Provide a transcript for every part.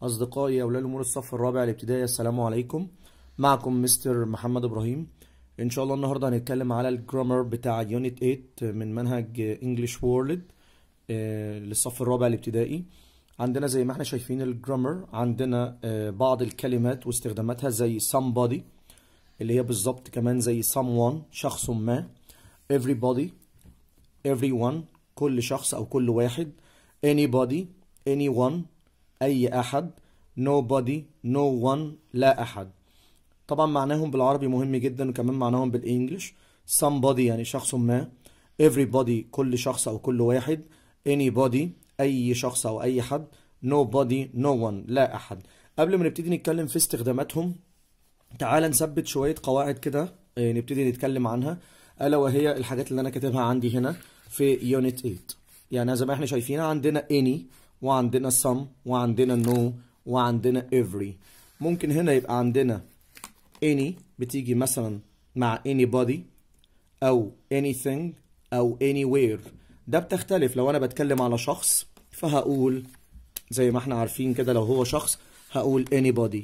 أصدقائي أولاد الأمور الصف الرابع الابتدائي السلام عليكم معكم مستر محمد إبراهيم إن شاء الله النهاردة هنتكلم على الجرامر بتاع يونت 8 من منهج انجلش وورلد للصف الرابع الابتدائي عندنا زي ما احنا شايفين الجرامر عندنا آه، بعض الكلمات واستخداماتها زي somebody اللي هي بالظبط كمان زي someone شخص ما everybody everyone كل شخص أو كل واحد anybody anyone أي أحد nobody no one لا أحد طبعا معناهم بالعربي مهم جدا وكمان معناهم بالإنجلش somebody يعني شخص ما everybody كل شخص أو كل واحد anybody أي شخص أو أي حد nobody no one لا أحد قبل ما نبتدي نتكلم في استخداماتهم تعال نثبت شوية قواعد كده آه، نبتدي نتكلم عنها ألا وهي الحاجات اللي أنا كاتبها عندي هنا في يونت 8 يعني زي ما احنا شايفين عندنا any وعندنا some وعندنا no وعندنا every ممكن هنا يبقى عندنا any بتيجي مثلا مع anybody أو anything أو anywhere ده بتختلف لو أنا بتكلم على شخص فهقول زي ما احنا عارفين كده لو هو شخص هقول anybody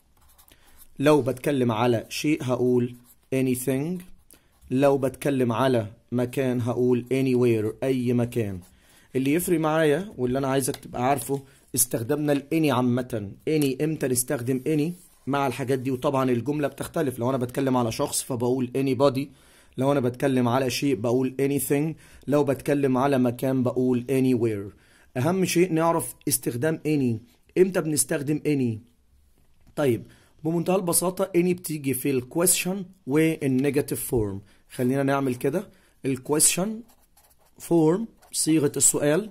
لو بتكلم على شيء هقول anything لو بتكلم على مكان هقول anywhere أي مكان اللي يفرق معايا واللي أنا عايزك تبقى عارفه استخدامنا الاني عامة اني امتى نستخدم اني مع الحاجات دي وطبعا الجملة بتختلف لو أنا بتكلم على شخص فبقول anybody لو أنا بتكلم على شيء بقول anything لو بتكلم على مكان بقول anywhere أهم شيء نعرف استخدام any امتى بنستخدم any طيب بمنتهى البساطة any بتيجي في الكويشن والنيجاتيف فورم خلينا نعمل كده الكويشن فورم صيغة السؤال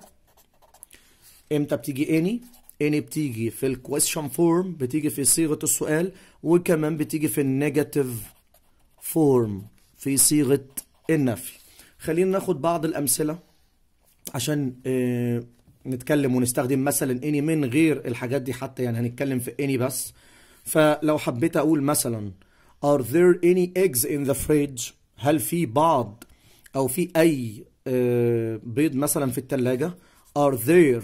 امتى بتيجي any any بتيجي في الكويشن فورم بتيجي في صيغة السؤال وكمان بتيجي في النيجاتيف فورم في صيغة النفي خلينا ناخد بعض الأمثلة عشان آه، نتكلم ونستخدم مثلا اني من غير الحاجات دي حتى يعني هنتكلم في اني بس فلو حبيت اقول مثلا are there any eggs in the fridge هل في بعض او في اي آه، بيض مثلا في التلاجة are there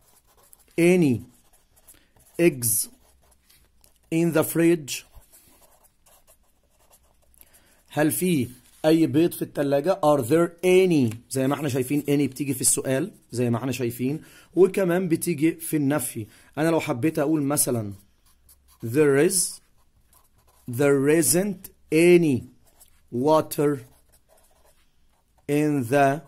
any eggs in the fridge هل في اي بيض في التلاجة are there any زي ما احنا شايفين any بتيجي في السؤال زي ما احنا شايفين وكمان بتيجي في النفي انا لو حبيت اقول مثلا there is there isn't any water in the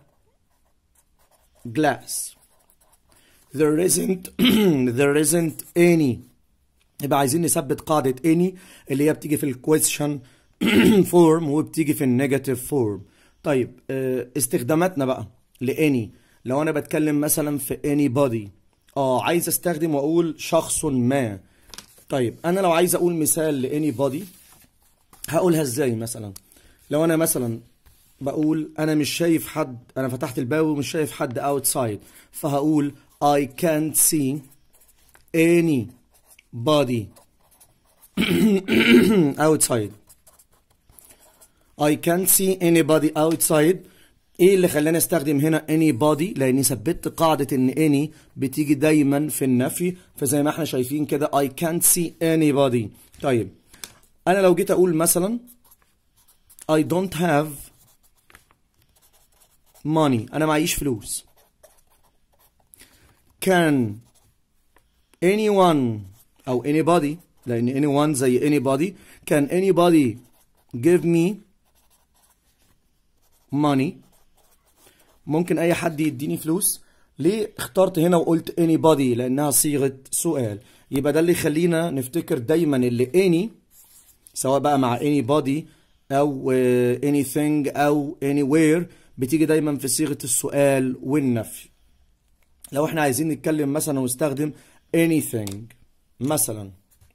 glass there isn't there isn't any يبقى عايزين نثبت قاعدة any اللي هي بتيجي في الكويشن فورم وبتيجي في النيجاتيف فورم طيب آه، استخداماتنا بقى لاني لو انا بتكلم مثلا في anybody اه عايز استخدم واقول شخص ما طيب انا لو عايز اقول مثال لانybody هقولها ازاي مثلا لو انا مثلا بقول انا مش شايف حد انا فتحت الباب ومش شايف حد outside فهقول I can't see anybody outside I can't see anybody outside ايه اللي خلاني استخدم هنا anybody لاني ثبتت قاعدة ان any بتيجي دايما في النفي فزي ما احنا شايفين كده I can't see anybody طيب انا لو جيت اقول مثلا I don't have money انا معيش فلوس can anyone او anybody لان anyone زي anybody can anybody give me money ممكن اي حد يديني فلوس ليه اخترت هنا وقلت anybody لانها صيغة سؤال يبقى ده اللي يخلينا نفتكر دايما اللي any سواء بقى مع anybody او آه، anything او anywhere بتيجي دايما في صيغة السؤال والنفي لو احنا عايزين نتكلم مثلا ونستخدم anything مثلا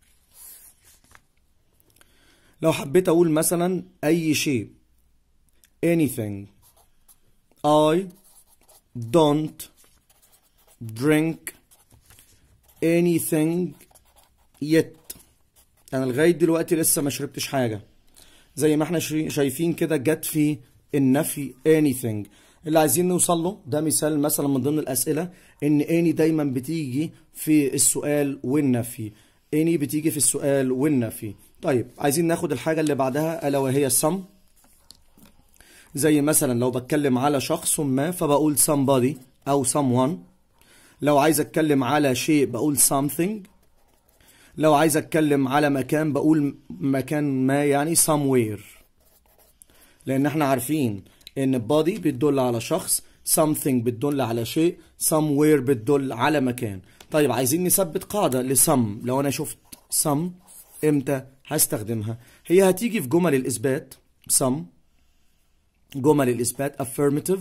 لو حبيت اقول مثلا اي شيء anything I don't drink anything yet انا لغايه دلوقتي لسه ما شربتش حاجه زي ما احنا شايفين كده جت في النفي anything اللي عايزين نوصل له ده مثال مثلا من ضمن الاسئله ان اني دايما بتيجي في السؤال والنفي اني بتيجي في السؤال والنفي طيب عايزين ناخد الحاجه اللي بعدها الا وهي some زي مثلا لو بتكلم على شخص ما فبقول somebody او someone لو عايز اتكلم على شيء بقول something لو عايز اتكلم على مكان بقول مكان ما يعني somewhere لان احنا عارفين ان body بتدل على شخص something بتدل على شيء somewhere بتدل على مكان طيب عايزين نثبت قاعدة لسم لو انا شفت some امتى هستخدمها هي هتيجي في جمل الاثبات some جمل الاثبات affirmative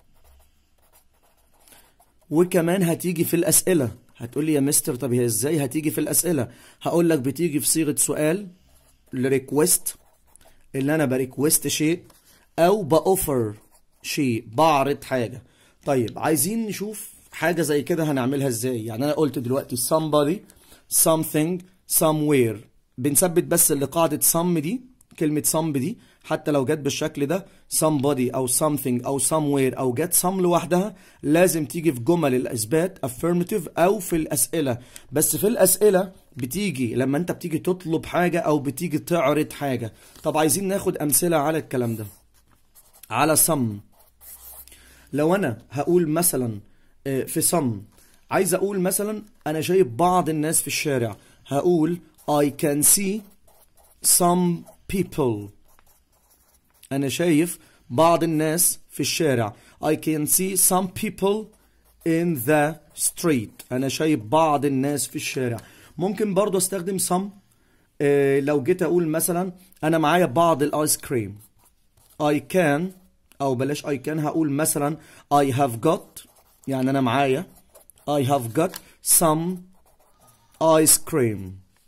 وكمان هتيجي في الاسئله هتقول لي يا مستر طب هي ازاي هتيجي في الاسئله هقول لك بتيجي في صيغه سؤال الريكوست اللي انا بريكوست شيء او باوفر شيء بعرض حاجه طيب عايزين نشوف حاجه زي كده هنعملها ازاي يعني انا قلت دلوقتي somebody something somewhere بنثبت بس اللي قاعده some دي كلمه some دي حتى لو جت بالشكل ده somebody او something او somewhere او جت some لوحدها لازم تيجي في جمل الاثبات affirmative او في الاسئله بس في الاسئله بتيجي لما انت بتيجي تطلب حاجه او بتيجي تعرض حاجه طب عايزين ناخد امثله على الكلام ده على some لو انا هقول مثلا في some عايز اقول مثلا انا شايف بعض الناس في الشارع هقول I can see some people أنا شايف بعض الناس في الشارع I can see some people in the street أنا شايف بعض الناس في الشارع ممكن برضو استخدم some آه لو جيت أقول مثلا أنا معايا بعض الآيس كريم I can أو بلاش I can هقول مثلا I have got يعني أنا معايا I have got some ice cream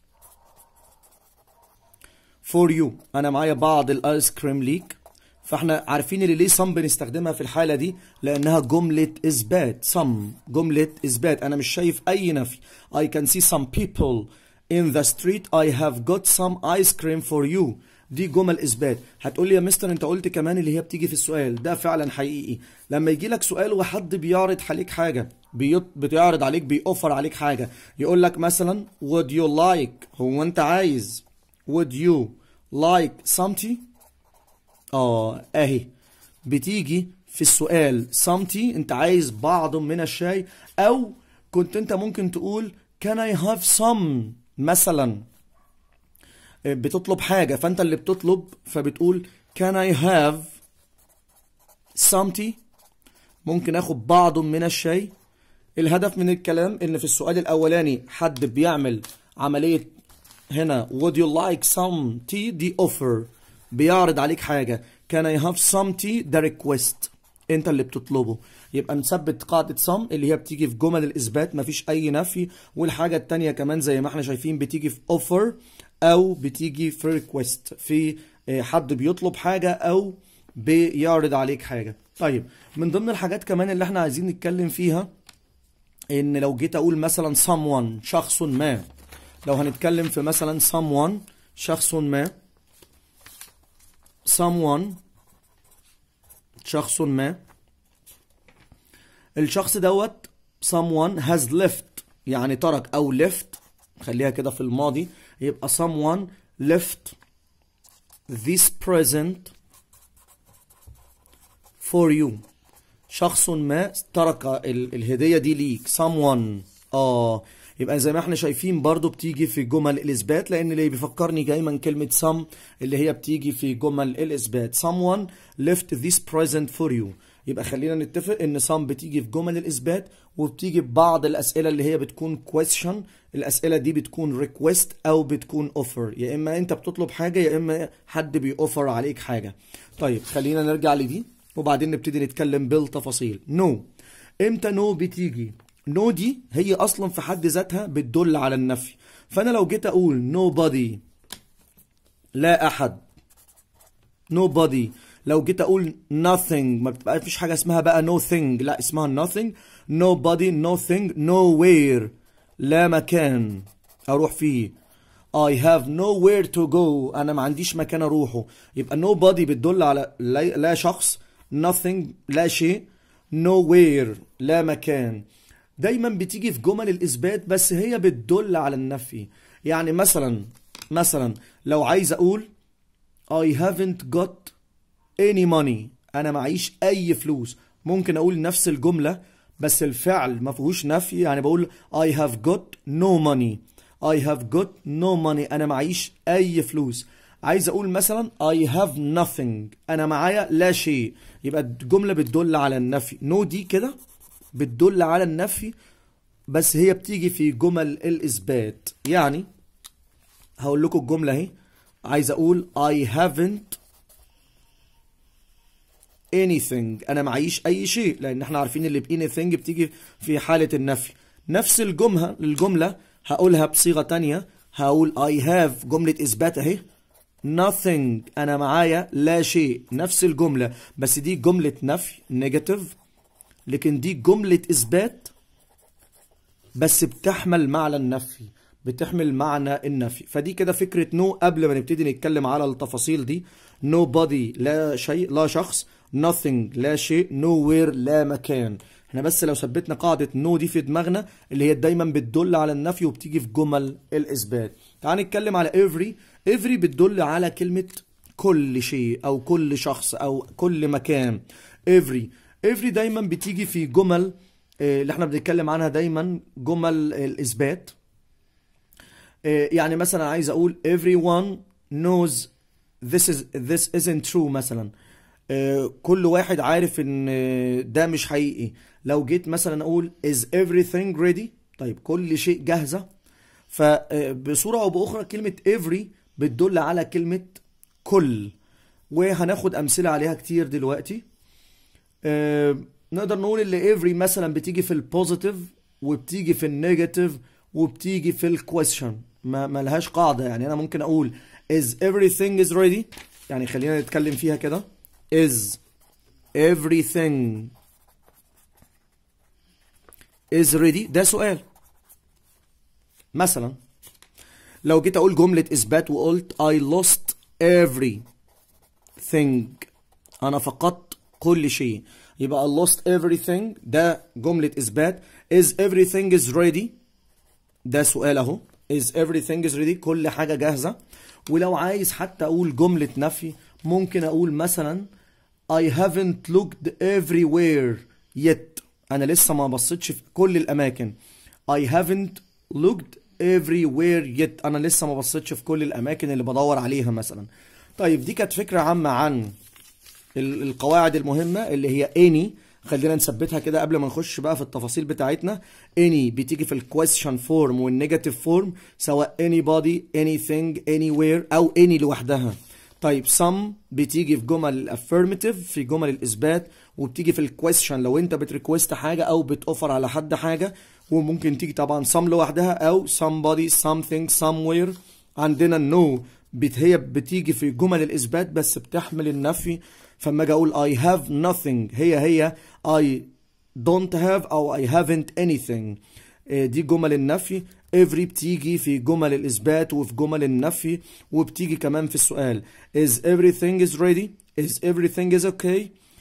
for you انا معايا بعض الايس كريم ليك فاحنا عارفين اللي ليه some بنستخدمها في الحاله دي لانها جمله اثبات some جمله اثبات انا مش شايف اي نفي I can see some people in the street I have got some ice cream for you دي جمل اثبات هتقول لي يا مستر انت قلت كمان اللي هي بتيجي في السؤال ده فعلا حقيقي لما يجي لك سؤال وحد بيعرض عليك حاجه بيعرض عليك بيوفر عليك حاجه يقول لك مثلا would you like هو انت عايز would you like something اه اهي بتيجي في السؤال something انت عايز بعض من الشاي او كنت انت ممكن تقول can I have some مثلا بتطلب حاجة فانت اللي بتطلب فبتقول can I have something ممكن اخد بعض من الشاي الهدف من الكلام ان في السؤال الاولاني حد بيعمل عملية هنا would you like some tea دي offer بيعرض عليك حاجة can I have some tea ده request انت اللي بتطلبه يبقى نثبت قاعدة some اللي هي بتيجي في جمل الإثبات مفيش أي نفي والحاجة التانية كمان زي ما احنا شايفين بتيجي في offer أو بتيجي في request في حد بيطلب حاجة أو بيعرض عليك حاجة طيب من ضمن الحاجات كمان اللي احنا عايزين نتكلم فيها ان لو جيت اقول مثلا someone شخص ما لو هنتكلم في مثلا someone شخص ما someone شخص ما الشخص دوت someone has left يعني ترك او left خليها كده في الماضي يبقى someone left this present for you شخص ما ترك ال الهدية دي ليك someone اه يبقى زي ما احنا شايفين برضو بتيجي في جمل الإثبات لأن اللي بيفكرني دايما كلمة some اللي هي بتيجي في جمل الإثبات someone left this present for you يبقى خلينا نتفق ان some بتيجي في جمل الإثبات وبتيجي ببعض الأسئلة اللي هي بتكون question الأسئلة دي بتكون request أو بتكون offer يا إما أنت بتطلب حاجة يا إما حد بيوفر عليك حاجة طيب خلينا نرجع لدي وبعدين نبتدي نتكلم بالتفاصيل no امتى no بتيجي نو no دي هي اصلا في حد ذاتها بتدل على النفي فانا لو جيت اقول nobody لا احد nobody لو جيت اقول nothing ما بتبقى فيش حاجه اسمها بقى no thing لا اسمها nothing nobody nothing nowhere لا مكان اروح فيه I have nowhere to go انا ما عنديش مكان اروحه يبقى nobody بتدل على لا, لا شخص nothing لا شيء nowhere لا مكان دايما بتيجي في جمل الإثبات بس هي بتدل على النفي يعني مثلا مثلا لو عايز أقول I haven't got any money أنا معيش أي فلوس ممكن أقول نفس الجملة بس الفعل ما فيهوش نفي يعني بقول I have got no money I have got no money أنا معيش أي فلوس عايز أقول مثلا I have nothing أنا معايا لا شيء يبقى الجملة بتدل على النفي no دي كده بتدل على النفي بس هي بتيجي في جمل الإثبات يعني هقول لكم الجملة اهي عايز أقول I haven't anything أنا معيش أي شيء لأن احنا عارفين اللي ب anything بتيجي في حالة النفي نفس الجملة الجملة هقولها بصيغة تانية هقول I have جملة إثبات أهي nothing أنا معايا لا شيء نفس الجملة بس دي جملة نفي negative لكن دي جملة إثبات بس بتحمل معنى النفي بتحمل معنى النفي فدي كده فكرة نو no قبل ما نبتدي نتكلم على التفاصيل دي nobody لا شيء لا شخص nothing لا شيء nowhere لا مكان احنا بس لو ثبتنا قاعدة نو no دي في دماغنا اللي هي دايما بتدل على النفي وبتيجي في جمل الإثبات تعال نتكلم على every every بتدل على كلمة كل شيء أو كل شخص أو كل مكان every every دايما بتيجي في جمل اللي احنا بنتكلم عنها دايما جمل الإثبات يعني مثلا عايز أقول everyone knows this is this isn't true مثلا كل واحد عارف ان ده مش حقيقي لو جيت مثلا اقول is everything ready طيب كل شيء جاهزة فبصورة او باخرى كلمة every بتدل على كلمة كل وهناخد امثلة عليها كتير دلوقتي نقدر نقول اللي every مثلا بتيجي في البوزيتيف وبتيجي في النيجاتيف وبتيجي في الكويشن ما ملهاش قاعدة يعني انا ممكن اقول is everything is ready يعني خلينا نتكلم فيها كده is everything is ready ده سؤال مثلا لو جيت اقول جملة اثبات وقلت I lost everything انا فقدت كل شيء يبقى I lost everything ده جملة اثبات is everything is ready ده سؤال اهو is everything is ready كل حاجة جاهزة ولو عايز حتى اقول جملة نفي ممكن اقول مثلا I haven't looked everywhere yet انا لسه ما بصيتش في كل الاماكن I haven't looked everywhere yet انا لسه ما بصيتش في كل الاماكن اللي بدور عليها مثلا طيب دي كانت فكرة عامة عن القواعد المهمة اللي هي any خلينا نثبتها كده قبل ما نخش بقى في التفاصيل بتاعتنا any بتيجي في الكويستشن فورم والنيجاتيف فورم سواء anybody anything anywhere او any لوحدها طيب some بتيجي في جمل الافيرماتيف في جمل الاثبات وبتيجي في الكويستشن لو انت بتريكوست حاجه او بتوفر على حد حاجه وممكن تيجي طبعا some لوحدها او somebody something somewhere عندنا no بت هي بتيجي في جمل الاثبات بس بتحمل النفي فما اجي اقول I have nothing هي هي I don't have او I haven't anything دي جمل النفي every بتيجي في جمل الإثبات وفي جمل النفي وبتيجي كمان في السؤال is everything is ready is everything is okay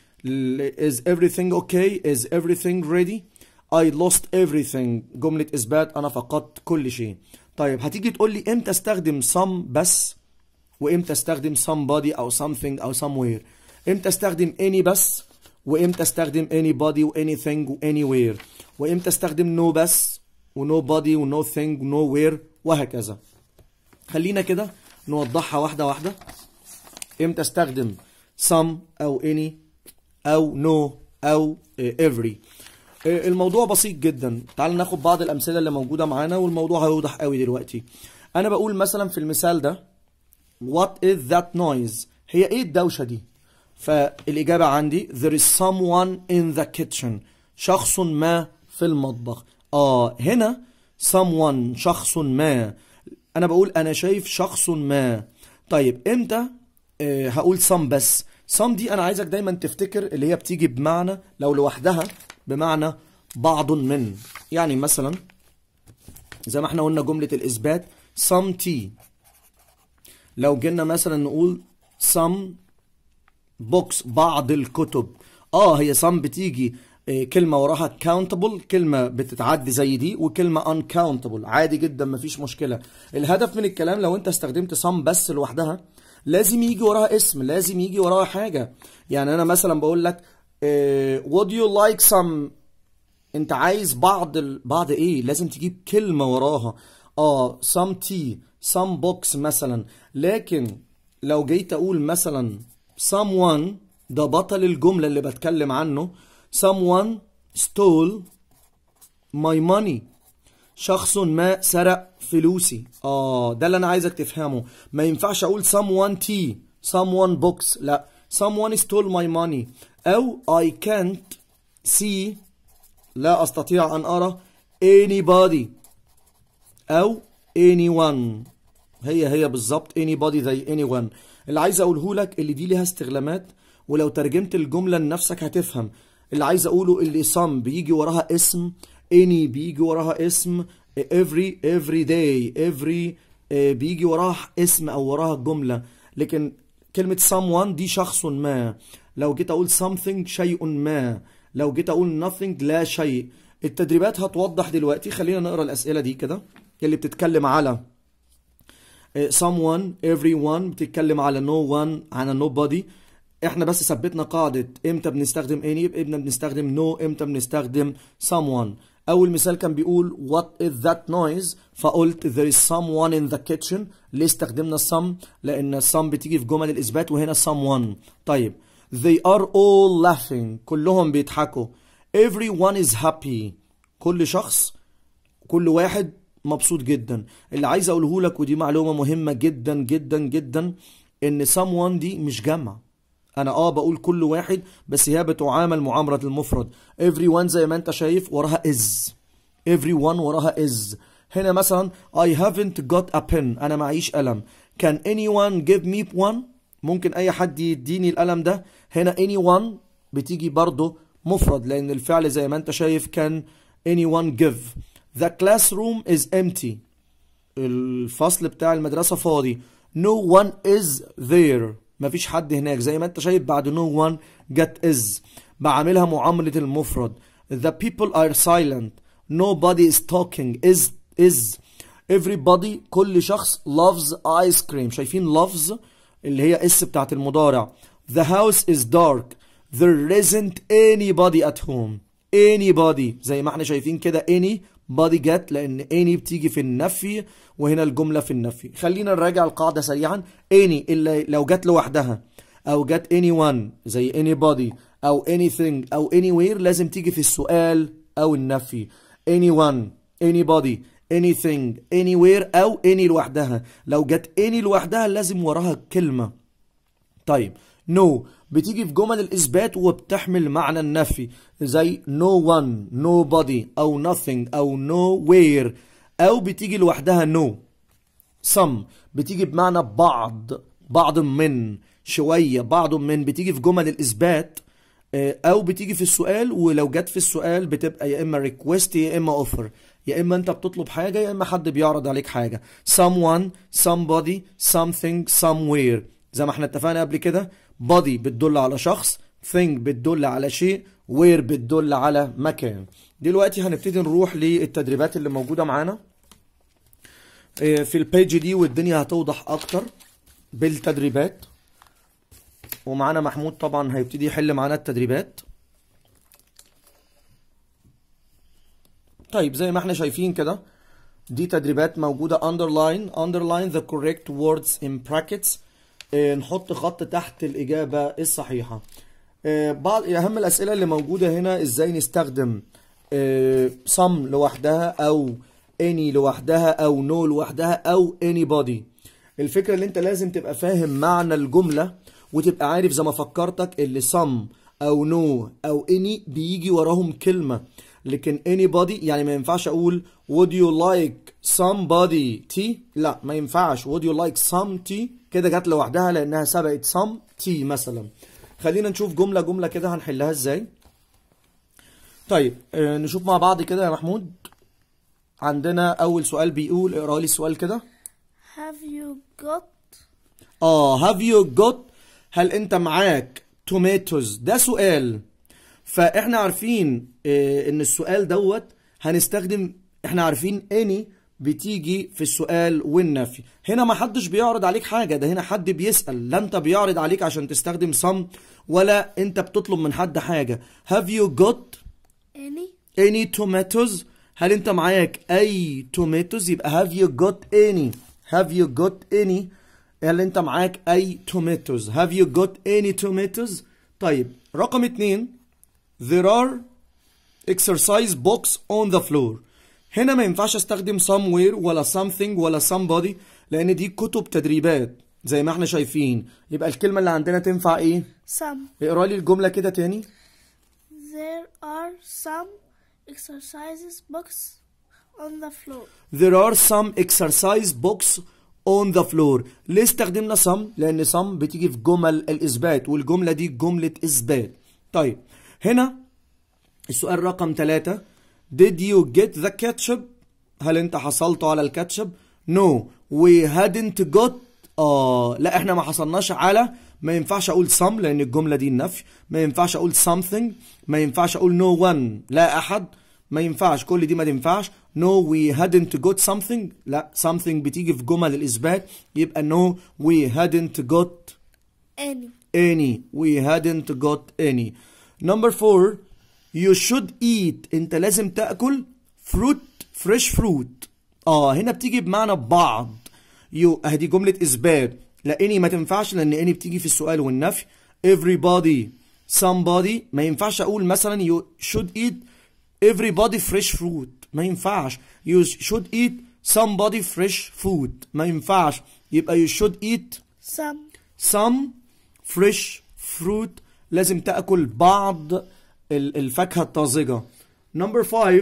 is everything okay is everything ready I lost everything جملة إثبات أنا فقدت كل شيء طيب هتيجي تقول لي إمتى استخدم some بس وإمتى استخدم somebody أو something أو somewhere إمتى استخدم any بس وإمتى استخدم anybody و anything و anywhere وإمتى استخدم no بس ونوبادي ونو ثينج ونو وير وهكذا خلينا كده نوضحها واحدة واحدة امتى استخدم some او any او no او every الموضوع بسيط جدا تعال ناخد بعض الامثله اللي موجوده معانا والموضوع هيوضح قوي دلوقتي انا بقول مثلا في المثال ده what is that noise هي ايه الدوشه دي فالاجابه عندي there is someone in the kitchen شخص ما في المطبخ اه هنا someone شخص ما انا بقول انا شايف شخص ما طيب امتى آه هقول some بس some دي انا عايزك دايما تفتكر اللي هي بتيجي بمعنى لو لوحدها بمعنى بعض من يعني مثلا زي ما احنا قلنا جملة الاثبات some tea لو جينا مثلا نقول some books بعض الكتب اه هي some بتيجي آه، كلمة وراها countable كلمة بتتعدي زي دي وكلمة uncountable عادي جدا مفيش مشكلة الهدف من الكلام لو انت استخدمت some بس لوحدها لازم يجي وراها اسم لازم يجي وراها حاجة يعني انا مثلا بقول لك آه، would you like some انت عايز بعض ال... بعض ايه لازم تجيب كلمة وراها اه some tea some books مثلا لكن لو جيت اقول مثلا someone ده بطل الجملة اللي بتكلم عنه someone stole my money شخص ما سرق فلوسي اه ده اللي انا عايزك تفهمه ما ينفعش اقول someone tea someone books لا someone stole my money او I can't see لا استطيع ان ارى anybody او anyone هي هي بالظبط anybody زي anyone اللي عايز اقوله لك اللي دي ليها استخدامات ولو ترجمت الجملة لنفسك هتفهم اللي عايز اقوله اللي some بيجي وراها اسم any بيجي وراها اسم every every day every آه، بيجي وراها اسم او وراها جملة لكن كلمة someone دي شخص ما لو جيت اقول something شيء ما لو جيت اقول nothing لا شيء التدريبات هتوضح دلوقتي خلينا نقرا الاسئلة دي كده اللي بتتكلم على آه، someone everyone بتتكلم على no one على nobody احنا بس ثبتنا قاعدة امتى بنستخدم any امتى بنستخدم no امتى بنستخدم someone اول مثال كان بيقول what is that noise فقلت there is someone in the kitchen ليه استخدمنا some لان some بتيجي في جمل الاثبات وهنا someone طيب they are all laughing كلهم بيضحكوا everyone is happy كل شخص كل واحد مبسوط جدا اللي عايز اقوله لك ودي معلومة مهمة جدا جدا جدا ان someone دي مش جمع انا اه بقول كل واحد بس هي بتعامل معاملة المفرد everyone زي ما انت شايف وراها is everyone وراها is هنا مثلا I haven't got a pen انا معيش قلم can anyone give me one ممكن اي حد يديني القلم ده هنا anyone بتيجي برضه مفرد لان الفعل زي ما انت شايف كان anyone give the classroom is empty الفصل بتاع المدرسة فاضي no one is there مفيش حد هناك زي ما انت شايف بعد no one get is بعملها معاملة المفرد the people are silent nobody is talking is is everybody كل شخص loves ice cream شايفين loves اللي هي اس بتاعت المضارع the house is dark there isn't anybody at home anybody زي ما احنا شايفين كده any body جت لان any بتيجي في النفي وهنا الجملة في النفي خلينا نراجع القاعدة سريعا any اللي لو جت لوحدها او جت anyone زي anybody او anything او anywhere لازم تيجي في السؤال او النفي anyone anybody anything anywhere او any لوحدها لو جت any لوحدها لازم وراها كلمة طيب no بتيجي في جمل الإثبات وبتحمل معنى النفي زي no one nobody أو nothing أو nowhere أو بتيجي لوحدها no some بتيجي بمعنى بعض بعض من شوية بعض من بتيجي في جمل الإثبات آه، أو بتيجي في السؤال ولو جت في السؤال بتبقى يا إما request يا إما offer يا إما أنت بتطلب حاجة يا إما حد بيعرض عليك حاجة someone somebody something somewhere زي ما احنا اتفقنا قبل كده body بتدل على شخص thing بتدل على شيء where بتدل على مكان دلوقتي هنبتدي نروح للتدريبات اللي موجودة معانا اه، في البيج دي والدنيا هتوضح اكتر بالتدريبات ومعانا محمود طبعا هيبتدي يحل معانا التدريبات طيب زي ما احنا شايفين كده دي تدريبات موجودة underline underline the correct words in brackets اه، نحط خط تحت الإجابة الصحيحة اه، بعض أهم الأسئلة اللي موجودة هنا إزاي نستخدم اه، some لوحدها أو any لوحدها أو no لوحدها أو anybody الفكرة اللي أنت لازم تبقى فاهم معنى الجملة وتبقى عارف زي ما فكرتك اللي some أو no أو any بيجي وراهم كلمة لكن anybody يعني ما ينفعش أقول would you like somebody tea لا ما ينفعش would you like some tea كده جت لوحدها لأنها سبقت some tea مثلا خلينا نشوف جملة جملة كده هنحلها ازاي طيب آه، نشوف مع بعض كده يا محمود عندنا أول سؤال بيقول اقرا لي السؤال كده Have you got اه have you got هل انت معاك tomatoes ده سؤال فاحنا عارفين اه ان السؤال دوت هنستخدم احنا عارفين any بتيجي في السؤال والنفي هنا ما حدش بيعرض عليك حاجة ده هنا حد بيسأل لا انت بيعرض عليك عشان تستخدم some ولا انت بتطلب من حد حاجة have you got any any tomatoes هل انت معاك اي tomatoes يبقى have you got any have you got any هل انت معاك اي tomatoes have you got any tomatoes طيب رقم اتنين there are exercise box on the floor هنا ما ينفعش استخدم somewhere ولا something ولا somebody لان دي كتب تدريبات زي ما احنا شايفين يبقى الكلمة اللي عندنا تنفع ايه some اقرا لي الجملة كده تاني there are some exercises books on the floor There are some exercise books on the floor. ليه استخدمنا some؟ لأن some بتيجي في جمل الإثبات والجملة دي جملة إثبات. طيب هنا السؤال رقم ثلاثة Did you get the ketchup؟ هل أنت حصلت على الكاتشب؟ No we hadn't got آه لا إحنا ما حصلناش على ما ينفعش أقول some لأن الجملة دي النفي ما ينفعش أقول something ما ينفعش أقول no one لا أحد ما ينفعش كل دي ما تنفعش no we hadn't got something لا something بتيجي في جمل الإثبات يبقى no we hadn't got any any we hadn't got any number four you should eat انت لازم تأكل fruit fresh fruit اه هنا بتيجي بمعنى بعض يو اهدي جملة إثبات لا any ما تنفعش لأن any بتيجي في السؤال والنفي everybody somebody ما ينفعش أقول مثلا you should eat everybody fresh fruit ما ينفعش you should eat somebody fresh food ما ينفعش يبقى you should eat some some fresh fruit لازم تأكل بعض ال- الفاكهة الطازجة number five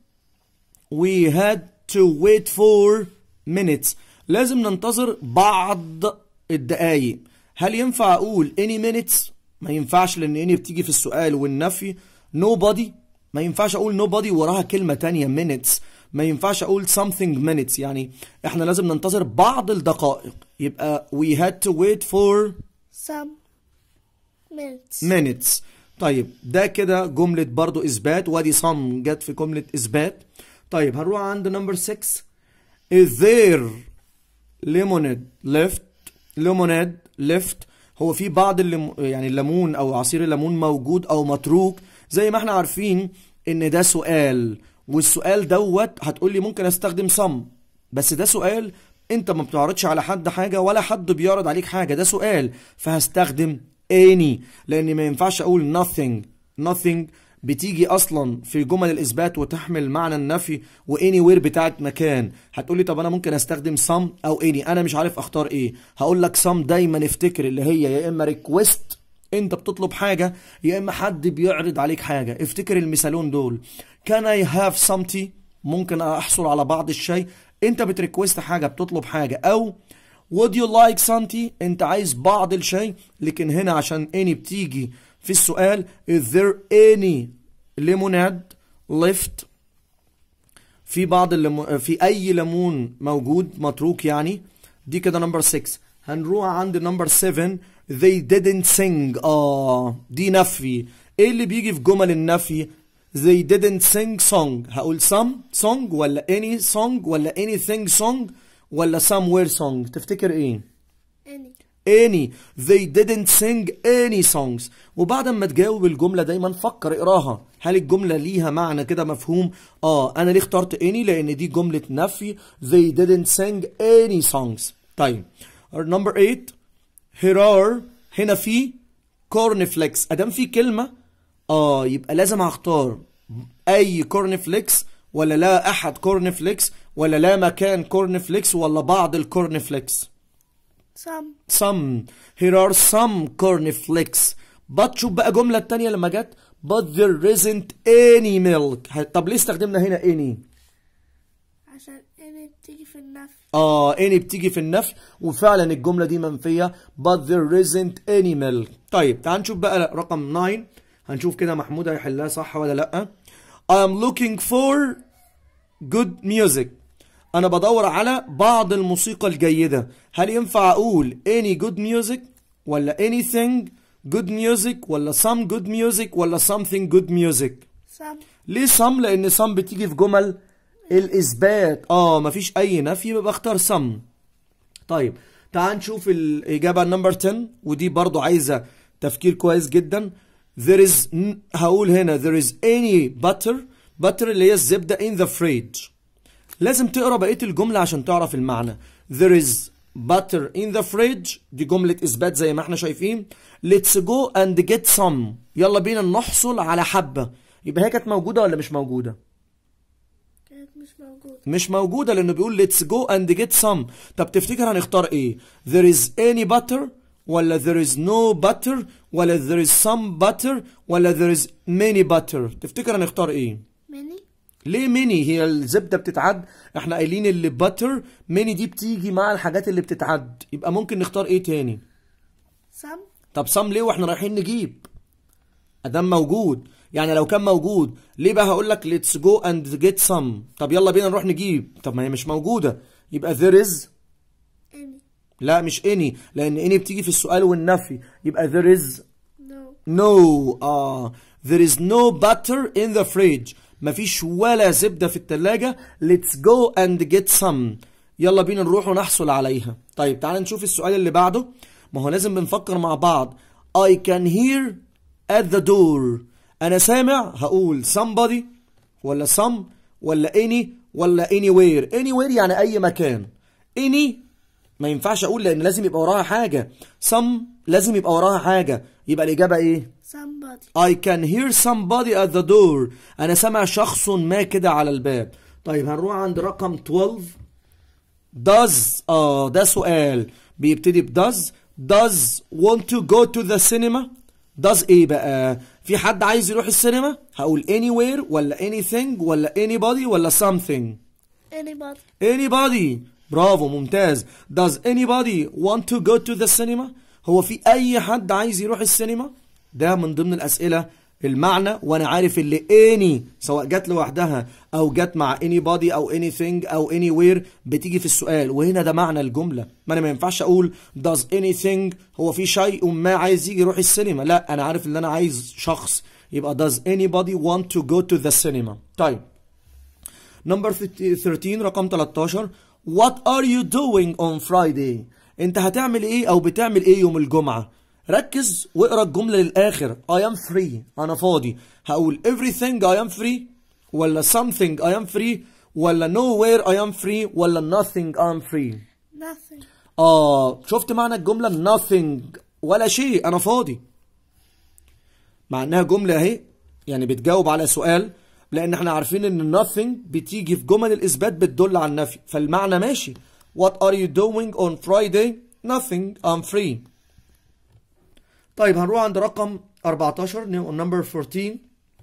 we had to wait for minutes لازم ننتظر بعض الدقايق هل ينفع أقول any minutes ما ينفعش لأن any بتيجي في السؤال والنفي nobody ما ينفعش أقول nobody وراها كلمة تانية minutes ما ينفعش أقول something minutes يعني احنا لازم ننتظر بعض الدقائق يبقى we had to wait for some minutes minutes طيب ده كده جملة برضو إثبات وادي some جت في جملة إثبات طيب هنروح عند number 6 is there lemonade left lemonade left هو في بعض الليم... يعني الليمون او عصير الليمون موجود او متروك زي ما احنا عارفين ان ده سؤال والسؤال دوت هتقول لي ممكن استخدم some بس ده سؤال انت ما بتعرضش على حد حاجة ولا حد بيعرض عليك حاجة ده سؤال فهستخدم any لان ما ينفعش اقول nothing nothing بتيجي اصلا في جمل الاثبات وتحمل معنى النفي واني وير بتاعت مكان هتقولي طب انا ممكن استخدم some او any انا مش عارف اختار ايه هقول لك some دايما افتكر اللي هي يا اما ريكويست انت بتطلب حاجة يا اما حد بيعرض عليك حاجة افتكر المثالون دول can I have some tea ممكن احصل على بعض الشيء انت بتريكويست حاجة بتطلب حاجة او would you like some tea انت عايز بعض الشيء لكن هنا عشان any بتيجي في السؤال is there any lemonade left في بعض الليمو... في اي ليمون موجود متروك يعني دي كده نمبر 6 هنروح عند نمبر 7 they didn't sing اه دي نفي ايه اللي بيجي في جمل النفي they didn't sing song هقول some song ولا any song ولا anything song ولا somewhere song تفتكر ايه any any they didn't sing any songs وبعد ما تجاوب الجملة دايما فكر اقراها هل الجملة ليها معنى كده مفهوم اه انا ليه اخترت any لان دي جملة نفي they didn't sing any songs طيب number 8 here are هنا في corn flakes ادام في كلمة اه يبقى لازم هختار اي corn flakes ولا لا احد corn flakes ولا لا مكان corn flakes ولا بعض الكورن فليكس some some here are some cornflakes but شوف بقى الجملة التانية لما جت but there isn't any milk طب ليه استخدمنا هنا any عشان any بتيجي في النفي اه any بتيجي في النفي وفعلا الجملة دي منفية but there isn't any milk طيب تعال نشوف بقى رقم 9 هنشوف كده محمود هيحلها صح ولا لأ I'm looking for good music أنا بدور على بعض الموسيقى الجيدة هل ينفع أقول any good music ولا anything good music ولا some good music ولا something good music some ليه some لان some بتيجي في جمل الاثبات اه مفيش اي نفي يبقى اختار some طيب تعال نشوف الاجابه نمبر 10 ودي برضو عايزه تفكير كويس جدا there is n- هقول هنا there is any butter butter اللي هي الزبده in the fridge لازم تقرا بقيه الجمله عشان تعرف المعنى there is butter in the fridge دي جمله اثبات زي ما احنا شايفين let's go and get some يلا بينا نحصل على حبه يبقى هي كانت موجوده ولا مش موجوده كانت مش موجودة مش موجودة لأنه بيقول let's go and get some طب تفتكر هنختار إيه؟ there is any butter ولا there is no butter ولا there is some butter ولا there is many butter تفتكر هنختار إيه؟ many ليه ميني هي الزبدة بتتعد احنا قايلين اللي باتر ميني دي بتيجي مع الحاجات اللي بتتعد يبقى ممكن نختار ايه تاني some طب سام ليه واحنا رايحين نجيب ادام موجود يعني لو كان موجود ليه بقى هقول لك let's go and get some طب يلا بينا نروح نجيب طب ما هي مش موجودة يبقى there is any لا مش any لان any بتيجي في السؤال والنفي يبقى there is no no اه there is no butter in the fridge مفيش ولا زبدة في التلاجة let's go and get some يلا بينا نروح ونحصل عليها طيب تعال نشوف السؤال اللي بعده ما هو لازم بنفكر مع بعض I can hear at the door أنا سامع هقول somebody ولا some ولا any ولا anywhere anywhere يعني أي مكان any ما ينفعش أقول لأن لازم يبقى وراها حاجة some لازم يبقى وراها حاجة يبقى الإجابة إيه؟ somebody I can hear somebody at the door أنا سامع شخص ما كده على الباب طيب هنروح عند رقم 12 does آه ده سؤال بيبتدي ب does does want to go to the cinema does إيه بقى في حد عايز يروح السينما هقول anywhere ولا anything ولا anybody ولا something anybody anybody برافو ممتاز does anybody want to go to the cinema هو في اي حد عايز يروح السينما ده من ضمن الاسئله المعنى وانا عارف اللي any سواء جت لوحدها او جت مع anybody او anything او anywhere بتيجي في السؤال وهنا ده معنى الجمله ما انا ما ينفعش اقول does anything هو في شيء ما عايز يجي يروح السينما لا انا عارف ان انا عايز شخص يبقى does anybody want to go to the cinema طيب نمبر 13 رقم 13 What are you doing on Friday؟ انت هتعمل ايه او بتعمل ايه يوم الجمعة؟ ركز واقرا الجملة للآخر I am free أنا فاضي هقول everything I am free ولا something I am free ولا nowhere I am free ولا nothing I am free nothing آه شفت معنى الجملة nothing ولا شيء أنا فاضي مع إنها جملة أهي يعني بتجاوب على سؤال لأن إحنا عارفين إن nothing بتيجي في جمل الإثبات بتدل على النفي فالمعنى ماشي What are you doing on Friday? Nothing I'm free طيب هنروح عند رقم 14 number 14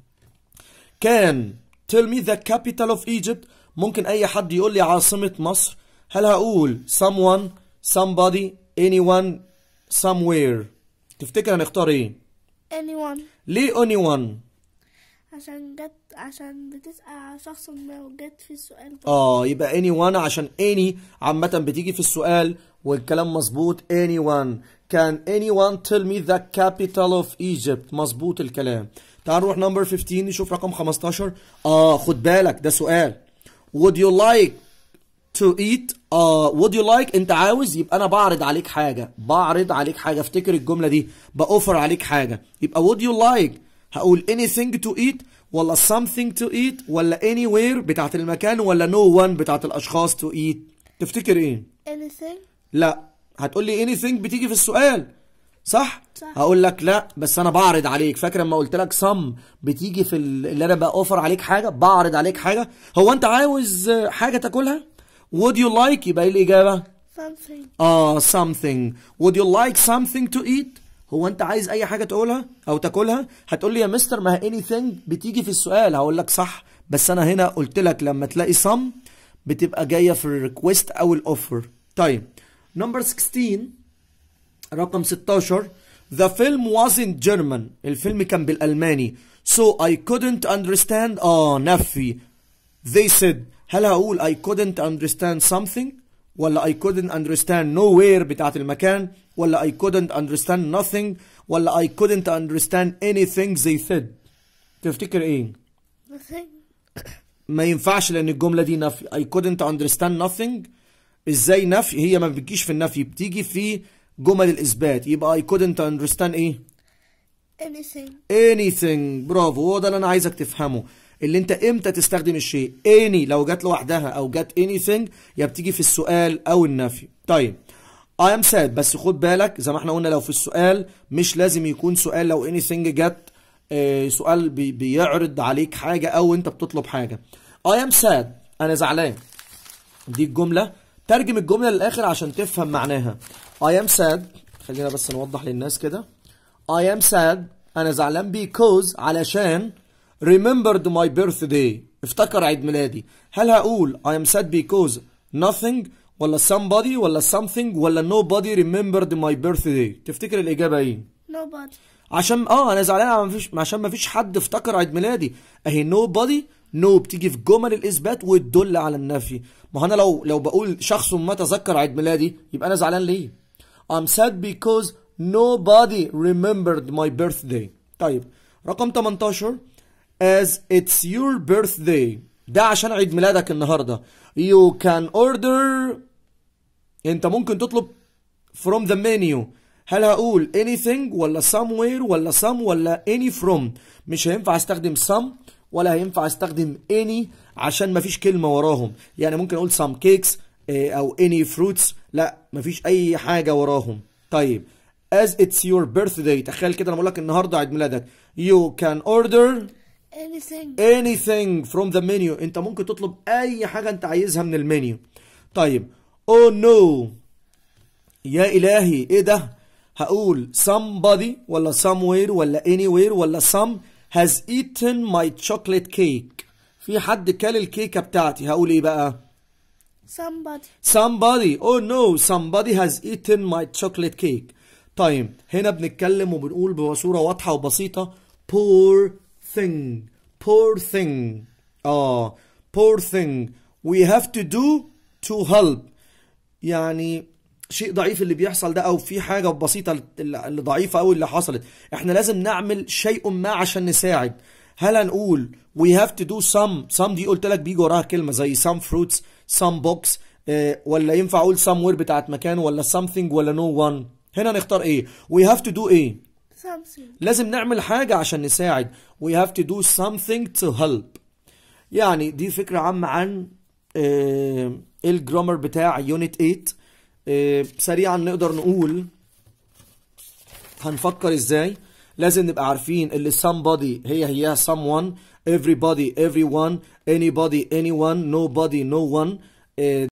كان tell me the capital of Egypt ممكن أي حد يقول لي عاصمة مصر هل هقول someone somebody anyone somewhere تفتكر هنختار ايه anyone ليه anyone عشان جت عشان بتسأل على شخص ما وجت في السؤال ده اه يبقى anyone عشان any عامة بتيجي في السؤال والكلام مظبوط anyone can anyone tell me the capital of Egypt مظبوط الكلام تعال نروح نمبر 15 نشوف رقم 15 اه خد بالك ده سؤال would you like to eat اه would you like انت عاوز يبقى انا بعرض عليك حاجة بعرض عليك حاجة افتكر الجملة دي بأوفر عليك حاجة يبقى would you like هقول anything to eat ولا something to eat ولا anywhere بتاعت المكان ولا no one بتاعت الاشخاص to eat تفتكر ايه anything لا هتقول لي anything بتيجي في السؤال صح؟ صح. هقول لك لا بس انا بعرض عليك فاكر لما قلت لك some بتيجي في ال- اللي انا باوفر عليك حاجه بعرض عليك حاجه هو انت عاوز حاجه تاكلها would you like يبقى ايه الاجابه something اه something would you like something to eat هو انت عايز اي حاجه تقولها او تاكلها هتقول لي يا مستر ما هي anything بتيجي في السؤال هقول لك صح بس انا هنا قلت لك لما تلاقي some بتبقى جايه في الريكوست او الاوفر طيب نمبر 16 رقم 16 The film was in German الفيلم كان بالألماني So I couldn't understand آه نفي They said هل هقول I couldn't understand something ولا I couldn't understand nowhere بتاعت المكان ولا I couldn't understand nothing ولا I couldn't understand anything they said تفتكر ايه nothing ما ينفعش لان الجمله دي نفي I couldn't understand nothing ازاي نفي هي ما بتجيش في النفي بتيجي في جمل الاثبات يبقى I couldn't understand ايه anything anything برافو هو ده اللي انا عايزك تفهمه اللي انت امتى تستخدم الشيء any لو جت لوحدها او جت anything يا بتيجي في السؤال او النفي طيب I am sad بس خد بالك زي ما احنا قلنا لو في السؤال مش لازم يكون سؤال لو anything جت آه، سؤال بي بيعرض عليك حاجة او انت بتطلب حاجة I am sad انا زعلان دي الجملة ترجم الجملة للآخر عشان تفهم معناها I am sad خلينا بس نوضح للناس كده I am sad أنا زعلان because علشان remembered my birthday افتكر عيد ميلادي هل هقول I am sad because nothing ولا somebody ولا something ولا nobody remembered my birthday تفتكر الإجابة إيه؟ nobody عشان اه انا زعلان عشان مفيش عشان مفيش حد افتكر عيد ميلادي اهي نو بادي نو بتيجي في جمل الاثبات وتدل على النفي ما هو انا لو لو بقول شخص ما تذكر عيد ميلادي يبقى انا زعلان ليه I'm sad because nobody remembered my birthday طيب رقم 18 as it's your birthday ده عشان عيد ميلادك النهارده you can order انت ممكن تطلب from the menu هل هقول anything ولا somewhere ولا some ولا any from مش هينفع استخدم some ولا هينفع استخدم any عشان مفيش كلمة وراهم يعني ممكن اقول some cakes آه، او any fruits لا مفيش اي حاجة وراهم طيب as it's your birthday تخيل كده انا بقول لك النهارده عيد ميلادك you can order anything anything from the menu انت ممكن تطلب اي حاجة انت عايزها من المنيو طيب oh no يا الهي ايه ده هقول somebody ولا somewhere ولا anywhere ولا some has eaten my chocolate cake في حد كل الكيكة بتاعتي هقول ايه بقى somebody somebody oh no somebody has eaten my chocolate cake طيب هنا بنتكلم وبنقول بصورة واضحة وبسيطة poor thing poor thing اه poor thing we have to do to help يعني شيء ضعيف اللي بيحصل ده او في حاجه بسيطه اللي اللي ضعيفه قوي اللي حصلت احنا لازم نعمل شيء ما عشان نساعد هل هنقول we have to do some some دي قلت لك بيجي وراها كلمه زي some fruits some books آه، ولا ينفع اقول somewhere بتاعت مكان ولا something ولا no one هنا نختار ايه we have to do ايه something لازم نعمل حاجة عشان نساعد we have to do something to help يعني دي فكرة عامة عن آه، الجرامر بتاع يونت 8 آه، سريعا نقدر نقول هنفكر ازاي لازم نبقى عارفين اللي somebody هي هي someone everybody everyone anybody anyone nobody no one آه،